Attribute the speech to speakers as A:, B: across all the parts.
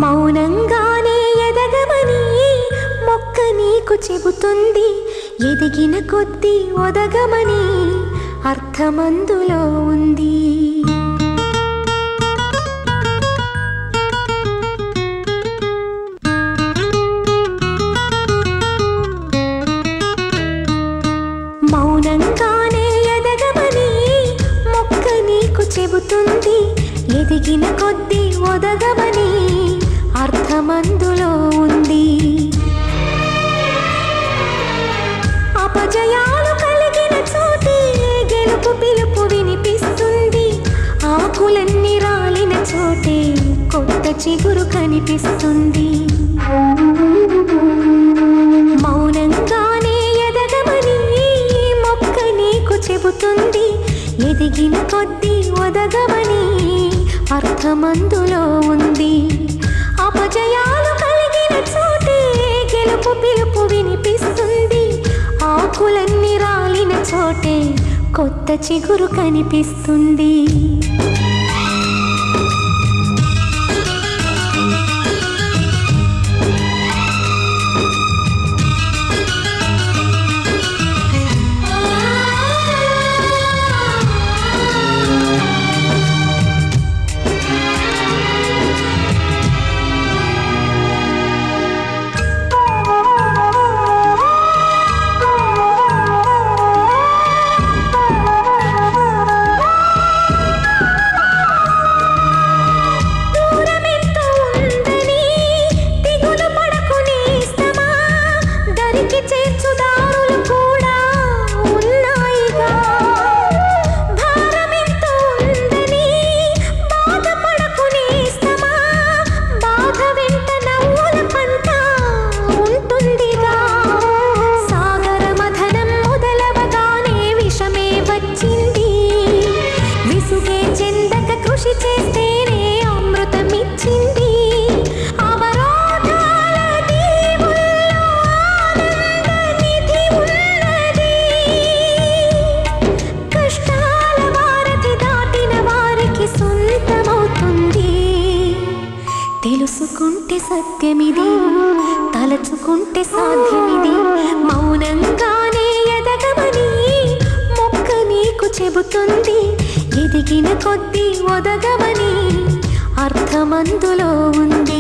A: మౌనంగానే ఎదగమని మొక్క నీకు చెబుతుంది ఎదిగిన కొద్దీ ఒదగమని అర్థమందులో ఉంది మౌనంగానే ఎదగమని మొక్క నీకు చెబుతుంది ఎదిగిన కొద్దీ ఒదగమని అర్థమందులో ఉంది అపజయాలు కలిగిన చోటే గెలుపు పిలుపు వినిపిస్తుంది ఆకులన్నీ రాలిన చోటే కొత్త చిగురు కనిపిస్తుంది మౌనంగానే ఎదగమని మొక్క నీకు చెబుతుంది ఎదిగిన కొద్దీ ఒదగమని అర్థమందులో ఉంది అపజయాలు కలిగిన చోటే గెలుపు పిలుపు వినిపిస్తుంది ఆకులన్నీ రాలిన చోటే కొత్త చిగురు కనిపిస్తుంది దూరమెంతో ఉందని దిగులు పడకు నేస్తమా దరికి చేర్చుదారులు కూడా ఉన్నాయిగా భారమెంతో ఉందని బాధపడకు నేస్తమా బాధ వెంట నవ్వుల పంట ఉంటుందిగా సాగర మథనం మొదలవగానే విషమే వచ్చింది విసుగే చెందక కృషి చేస్తేనే అమృతమిచ్చింది అవరోధాల దీవుల్లో ఆనంద నిధి ఉన్నది కష్టాల వారధి దాటిన వారికి సొంతమవుతుంది తెలుసుకుంటే సత్యమిది తలచుకుంటే సాధ్యమిది మౌనంగానే ఎదగమని మొక్క నీకు చెబుతుంది ఎదిగిన కొద్దీ ఒదగమని అర్థమందులో ఉంది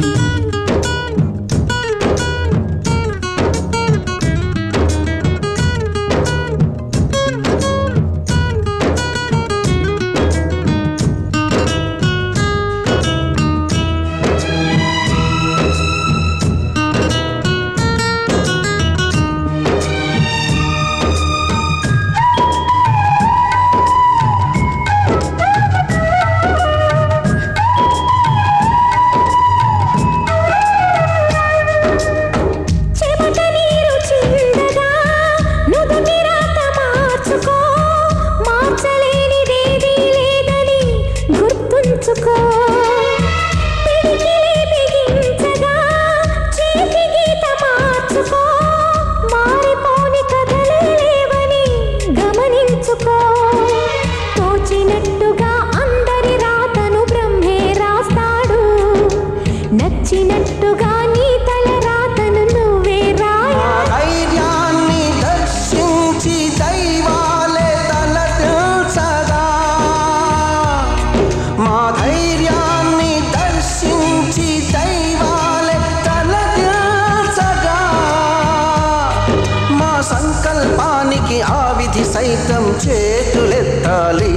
A: చెమట నీరు చిందగా నుదుటి రాత మార్చుకో మార్చలేనిదేదీ లేదని గుర్తుంచుకో పిడికిలి బిగించగా చేతి గీత మార్చుకో మారిపోని కథలే లేవని గమనించుకో తోచినట్టుగా అందరి రాతను బ్రహ్మే రాస్తాడు నచ్చినట్టుగా నీ తల రాతను నువ్వే రాయా
B: ధైర్యాన్ని దర్శించి దైవాలే తల తెలుసగా మా ధైర్యాన్ని దర్శించి దైవాలే తల తెలుసగా మా సంకల్పానికి ఆ విధి సైతం చేతులెత్తాలి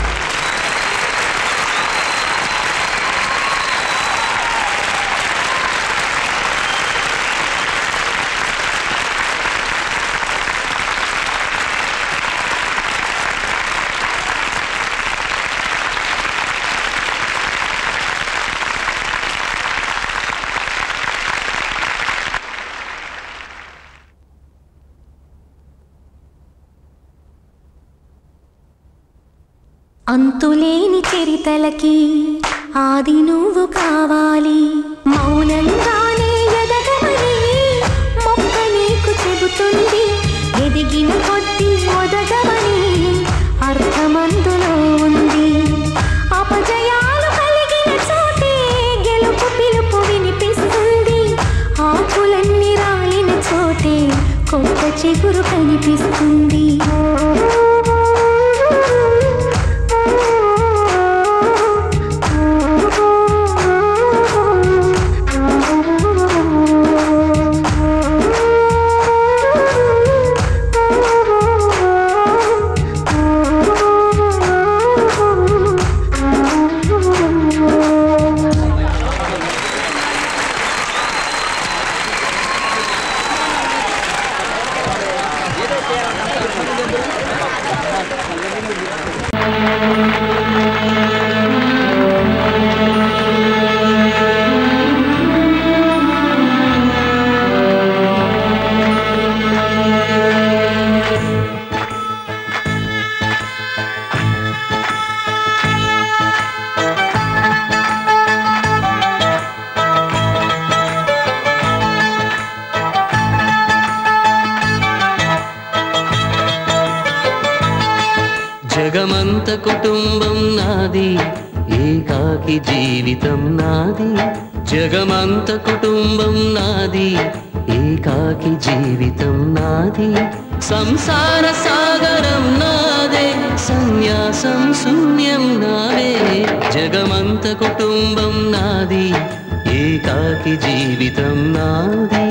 A: అంతులేని చరితలకి ఆది నువ్వు కావాలి మౌనంగానే ఎదగమని మొక్క నీకు చెబుతుంది ఎదిగిన కొద్దీ ఒదగమని అర్థమందులో ఉంది అపజయాలు కలిగిన చోటే గెలుపు పిలుపు చిగురు కనిపిస్తుంది
C: జగమంత కుటుంబం నాది ఏకాకి జీవితం నాది జగమంత కుటుంబం నాది ఏకాకి జీవితం నాది సంసార సాగరం నాదే సన్యాసం శూన్యం నావే జగమంత కుటుంబం నాది ఏకాకి జీవితం నాది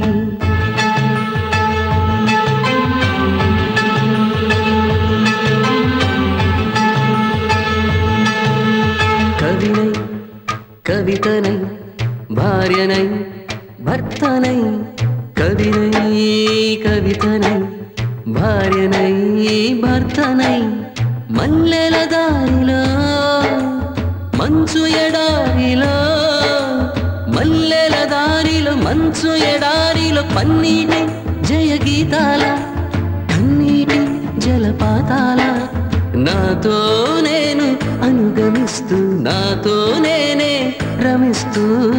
C: கவினை கவிதனை பாரியனை భర్తనై కవినై కవితనై భార్యనై భర్తనై మల్లెల దారిలో మంచు ఎడారిలో మల్లెల దారిలో మంచు ఎడారిలో పన్నీటి జయ గీతాల కన్నీటి జలపాతాల నాతో నేను అనుగమిస్తూ నాతో నేనే రమిస్తూ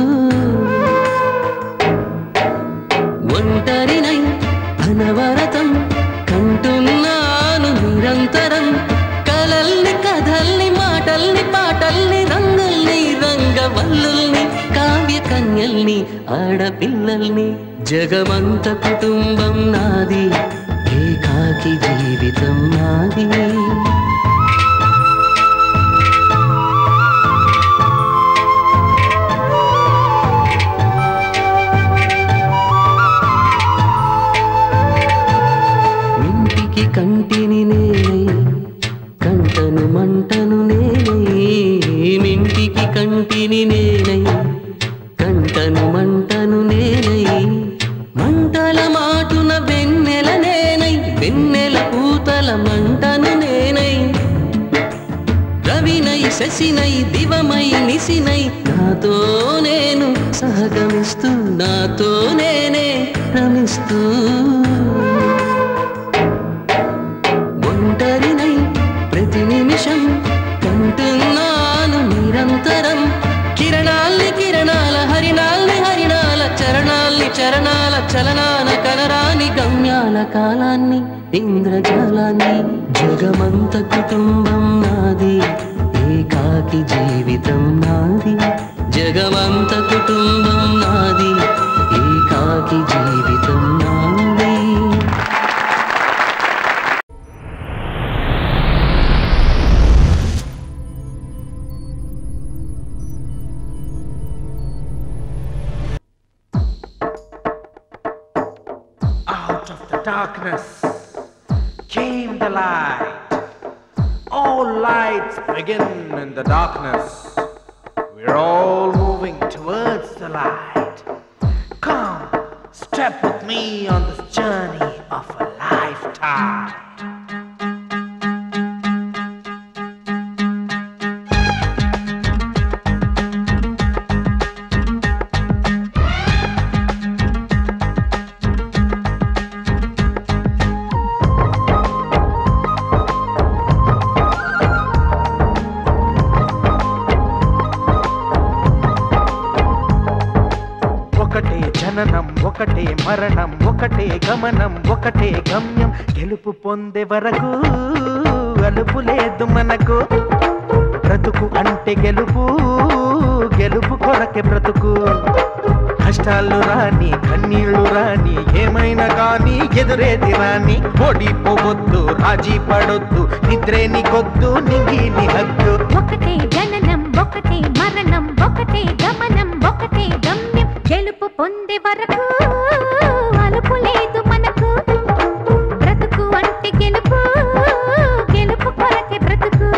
C: ఒంటరినై అనవరతం కంటున్నాను నిరంతరం కలల్ని కథల్ని మాటల్ని పాటల్ని రంగుల్ని రంగవల్లుల్ని కావ్య కన్యల్ని ఆడపిల్లల్ని జగమంత కుటుంబం నాది ఏకాకి జీవితం నాది ఇంటికి కంటిని నేనై కంటను మంటను నేనై మింటికి కంటిని నేనై కంటను మంటను నేనై మంటల మాటున వెన్నెల నేనై వెన్నెల పూతల మంటను నేనై రవినై శశినై దివమై నిసినై నాతో నేను సహగమిస్తూ నాతో నేనే రమిస్తూ ఒంటరినై ప్రతి నిమిషం కంటున్నాను నిరంతరం కిరణాల్ని కిరణాల హరిణాల్ని హరిణాల చరణాల్ని చరణాల చలనాన కనరాని గమ్యాల కాలాన్ని ఇంద్రజాలాన్ని జగమంత కుటుంబం నాది ఏకాకి జీవితం నాది జగమంత కుటుంబం నాది ఏకాకి జీవితం నాది
D: Out of the darkness came the light. All lights begin in the darkness. We're all moving towards the light. Come, step with me on this journey of a lifetime. ఒకటే జననం ఒకటే మరణం ఒకటే గమనం ఒకటే గమ్యం గెలుపు పొందే వరకు అలుపు లేదు మనకు బ్రతుకు అంటే గెలుపు గెలుపు కొరకే బ్రతుకు కష్టాలు రాని కన్నీళ్లు రాని ఏమైనా కానీ ఎదురేది రాని ఓడిపోవద్దు రాజీ పడొద్దు నిద్రే నీకొద్దు నింగి నీ హద్దు
A: ఒకటే జననం ఒకటే మరణం ఒకటే గమనం ఒకటే గమ్యం గెలుపు పొందే వరకు అలుపు లేదు మనకు బ్రతుకు అంటే గెలుపు గెలుపు కొరకే బ్రతుకు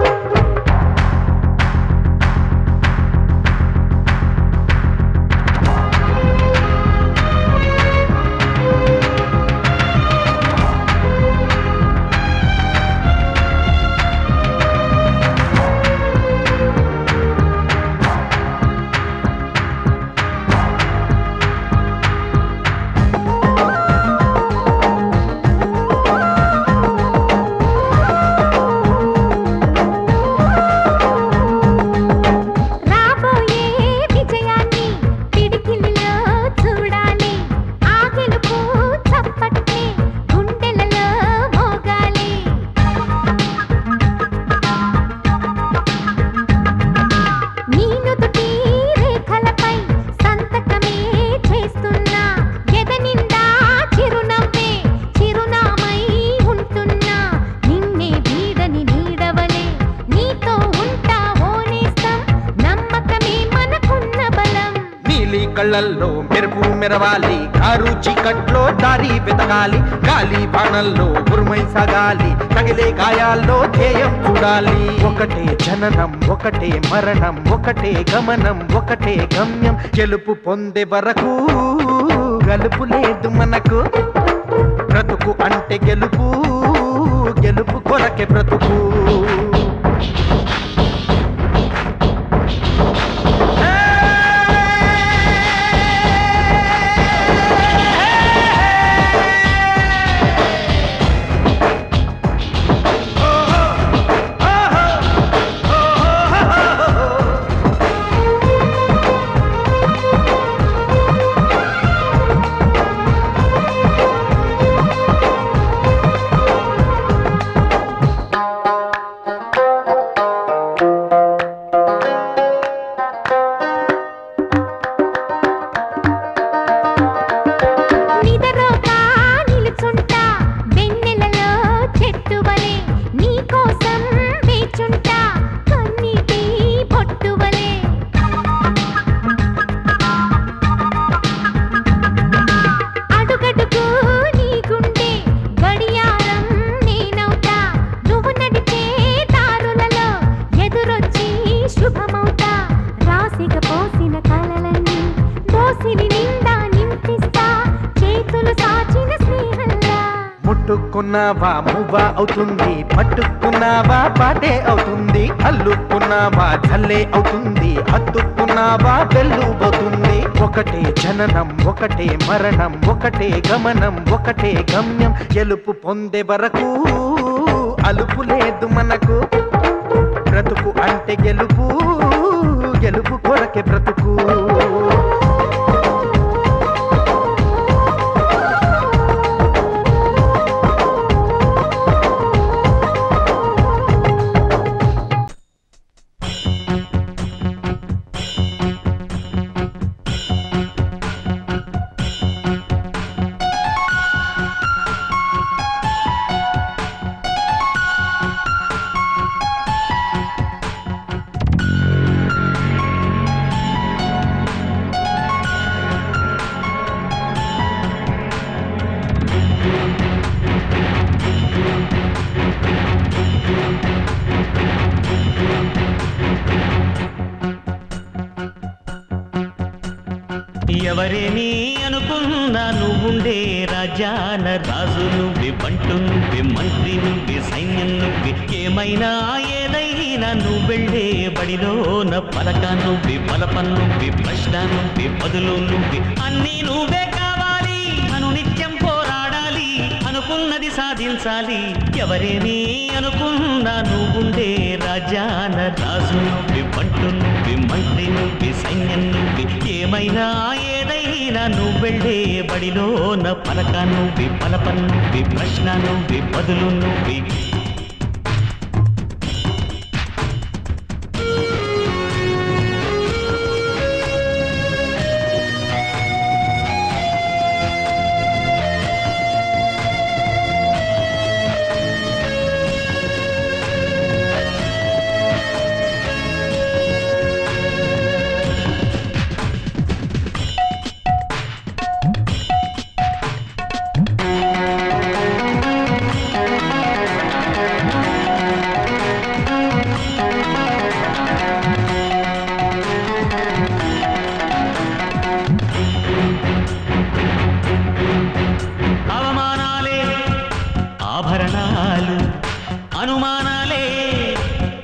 A: రాబోయే విజయాన్ని పిడికిలిలో చూడాలి ఆ గెలుపు చప్పట్లే గుండెలలో మోగాలి నీ నుదుటి రేఖలపై సంతకమే చేస్తున్నా ఎద నిండా చిరునవ్వే చిరునామై ఉంటున్నా నిన్నే వీడని నీడవలే నీతో ఉంటా ఓనేస్తం నమ్మకమే మనకున్న బలం
D: నీలి కళ్ళల్లో మెరుపు మెరవాలి కారు చీకట్లో దారి వెతకాలి గాలి బాణల్లో ఉరుమై సాగాలి తగిలే గాయాల్లో ధ్యేయం చూడాలి ఒకటే జననం ఒకటే మరణం ఒకటే గమనం ఒకటే గమ్యం గెలుపు పొందే వరకు గలుపు లేదు మనకు బ్రతుకు అంటే గెలుపు గెలుపు కొరకే బ్రతుకు
A: నిదరోగా నిలుచుంటా వెన్నెలలో చెట్టువలే నీ కోసం వేచుంటా కన్నీటి బొట్టువలే అడుగడుగు నీ గుండె గడియారం నేనవుతా నువ్వు నడిచే దారులలో ఎదురొచ్చి శుభమవుతా రాసిక పోసిన కలలన్నీ దోసిలి నిండా నింపిస్తా చేతులు సాచిన స్నేహంలా
D: ముట్టుకున్నావా మువ్వ అవుతుంది పట్టుకున్నావా పాటే అవుతుంది అల్లుకున్నావా జల్లే అవుతుంది హత్తుకున్నావా వెల్లుబోతుంది ఒకటే జననం ఒకటే మరణం ఒకటే గమనం ఒకటే గమ్యం గెలుపు పొందే వరకు అలుపు లేదు మనకు బ్రతుకు అంటే గెలుపు గెలుపు కొరకే బ్రతుకు
E: ఎవరేని అనుకున్నా నువ్వుండే రాజాన రాజు నువ్వే బంటు నువ్వే మంత్రి నువ్వే సైన్యం నువ్వే ఏమైనా ఏదైనా నువ్వు వెళ్ళే బడిలోన పలక నువ్వే బలపం నువ్వే ప్రశ్న నువ్వే బదులు నువ్వే అన్నీ నువ్వే కావాలి అను నిత్యం పోరాడాలి అనుకున్నది సాధించాలి ఎవరేని అనుకున్నా నువ్వుండే రాజాన రాజు నువ్వే బంటు నువ్వే మంత్రి నువ్వే సైన్యం నువ్వే ఏమైనా ఏదైనా నువ్వు వెళ్ళే బడిలోన పలక నువ్వే పలపం నువ్వే ప్రశ్న నువ్వే బదులు నువ్వే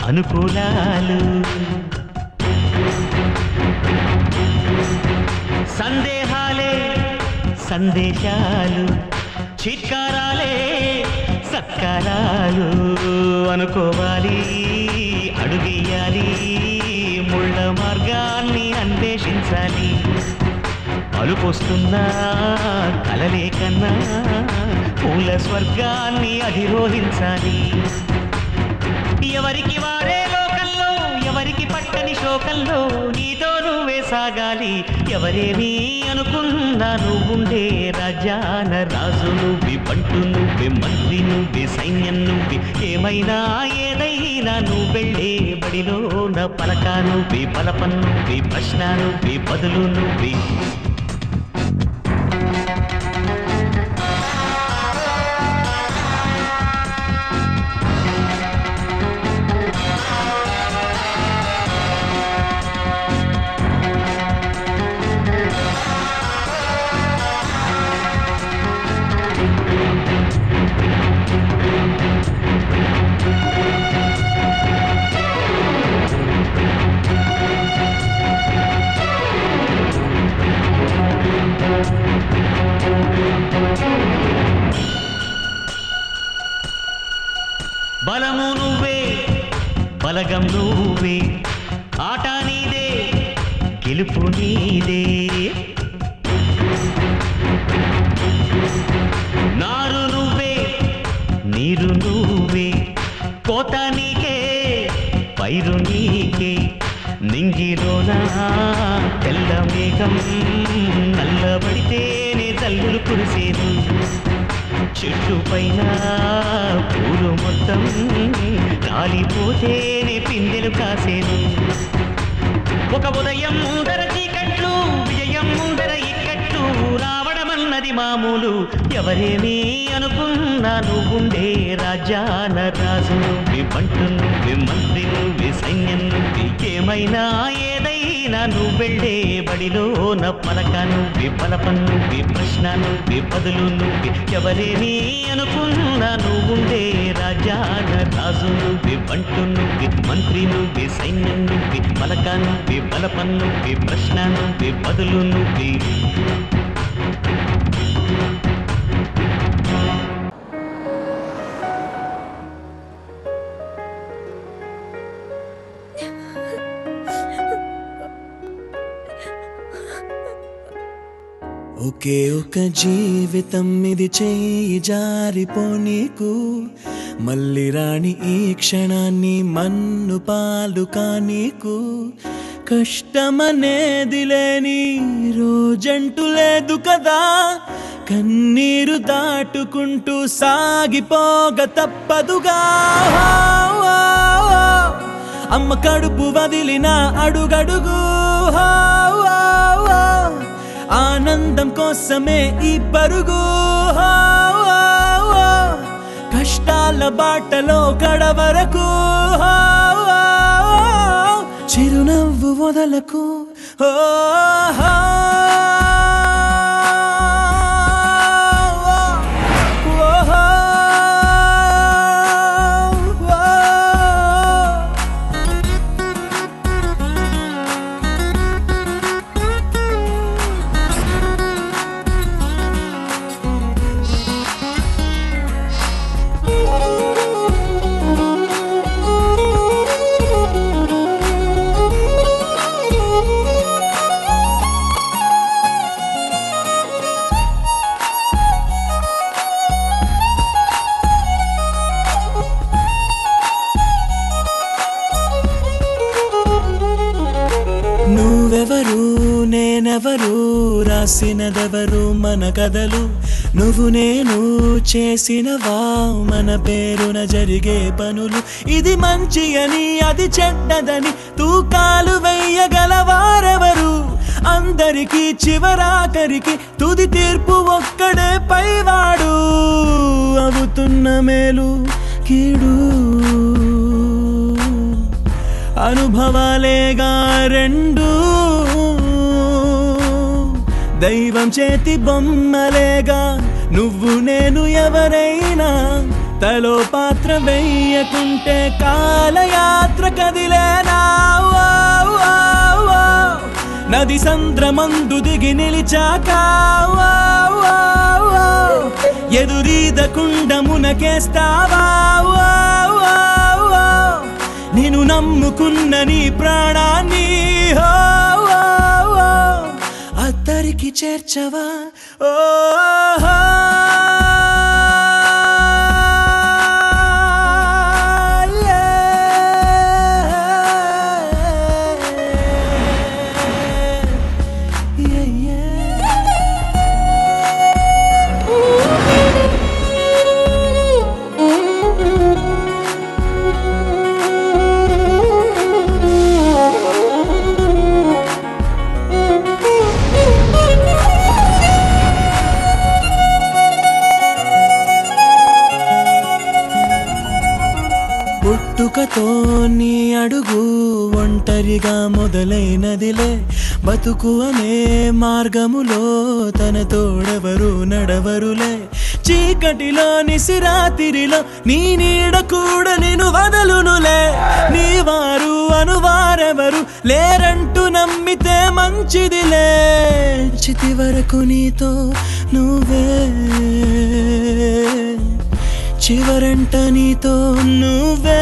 E: అనుకూలాలు సందేహాలే సందేశాలు చిత్కారాలే సత్కారాలు అనుకోవాలి అడుగేయాలి ముళ్ళ మార్గాన్ని అన్వేషించాలి అలుపొస్తున్నా కలలే కన్నా పూల స్వర్గాన్ని అధిరోహించాలి ఎవరికి వారే లోకంలో ఎవరికి పట్టని శోకంలో నీతో నువ్వే సాగాలి ఎవరేమీ అనుకున్నా నువ్వుండే రాజ్యాన రాజు నువ్వి పంటు నువ్వే మంత్రి నువ్వే సైన్యం నువ్వి ఏమైనా ఏదైనా నువ్వు వెళ్ళే బడిలో నా పలక నువ్వి బలపన్ నువ్వి ప్రశ్న నువ్వి బదులు నువ్వి బలము నువ్వే బలగం నువ్వే ఆట నీదే గెలుపు నీదే నారు నువ్వే నీరు నువ్వే కోత నీకే పైరు నీకే నింగిలోన తెల్ల మేఘం నల్లబడితేనే తల్లులు కురిసేను చెట్టు పైన పూలు మొత్తం రాలిపోతేనే పిందెలు కాసేను ఒక ఉదయం ముందర చీకట్లు విజయం ముందర ఇక్కట్లు రావడమన్నది మామూలు ఎవరేమీ అనుకున్నా నువ్వుండే రాజాన రాజు నువ్వి బంటు నువ్వి మంత్రి నువ్వి సైన్యం నువ్వి ఏమైనా ఏదైనా నువ్వు వెళ్ళే బడిలో నా పలక నువ్వి పలపన్ నువ్వి ప్రశ్న నువ్వి బదులు నువ్వి ఎవరేమీ అనుకున్నా నువ్వుండే రాజాన రాజు నువ్వి బంటు నువ్వి మంత్రి నువ్వి సైన్యం నువ్వి పలక నువ్వి బలపన్ నువ్వి ప్రశ్న నువ్వి బదులు నువ్వి
F: ఒకే ఒక జీవితం ఇది చేయి జారిపోనీకు మళ్ళీ రాణి ఈ క్షణాన్ని మన్ను పాలు కానీకు కష్టమనేది లేని రోజంటూ లేదు కదా కన్నీరు దాటుకుంటూ సాగిపోగ తప్పదుగా అమ్మ కడుపు వదిలిన అడుగడుగు ఆనందం కోసమే ఈ పరుగు కష్టాల బాటలో కడవరకు చిరునవ్వు వదలకు ఓ నువ్వెవరు నేనెవరు రాసినదెవరు మన కథలు నువ్వు నేను చేసినవా మన పేరున జరిగే పనులు ఇది మంచి అని అది చెడ్డదని తూకాలు వెయ్యగలవారెవరు అందరికీ చివరాఖరికి తుది తీర్పు ఒక్కడే పైవాడు అవుతున్న మేలు కీడు అనుభవాలేగా రెండు దైవం చేతి బొమ్మలేగా నువ్వు నేను ఎవరైనా తలో పాత్ర వెయ్యకుంటే కాలయాత్ర కదిలేనా ఓ, ఓ, ఓ. నది సంద్రమందు దిగి నిలిచాక ఓ, ఓ, ఓ. ఎదురీదకుండ మునకేస్తావా ఓ, ఓ, ఓ. నేను నమ్ముకున్న నీ ప్రాణాన్ని ఓ, ఓ, ఓ. అద్దరికి చేర్చవా ఓ పుట్టుకతో నీ అడుగు ఒంటరిగా మొదలైనదిలే బతుకు అనే మార్గములో తన తోడెవరు నడవరులే చీకటిలో నిసిరాతిరిలో నీ నీడ కూడా నేను వదలునులే నీ వారు అనువారెవరు లేరంటూ నమ్మితే మంచిదిలే చితి వరకు నీతో నువ్వే చివరంట నీతో నువ్వే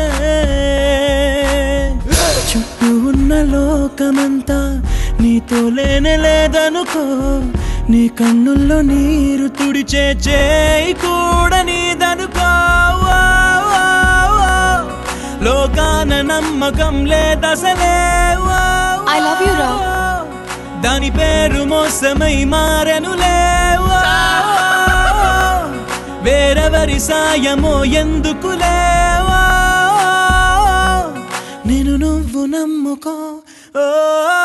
F: చుట్టూ ఉన్న లోకమంతా నీతో లేనే లేదనుకో నీ కన్నుల్లో నీరు తుడిచే చేయి కూడా నీదనుకో ఓ, ఓ, ఓ. లోకాన నమ్మకం లేదసలే ఓ,
G: I love you, Ra.
F: దాని పేరు మోసమై మారెనులే ఓ, వేరెవరి సాయమో ఎందుకులే ఓ, నేను నువ్వు నమ్ముకో ఓ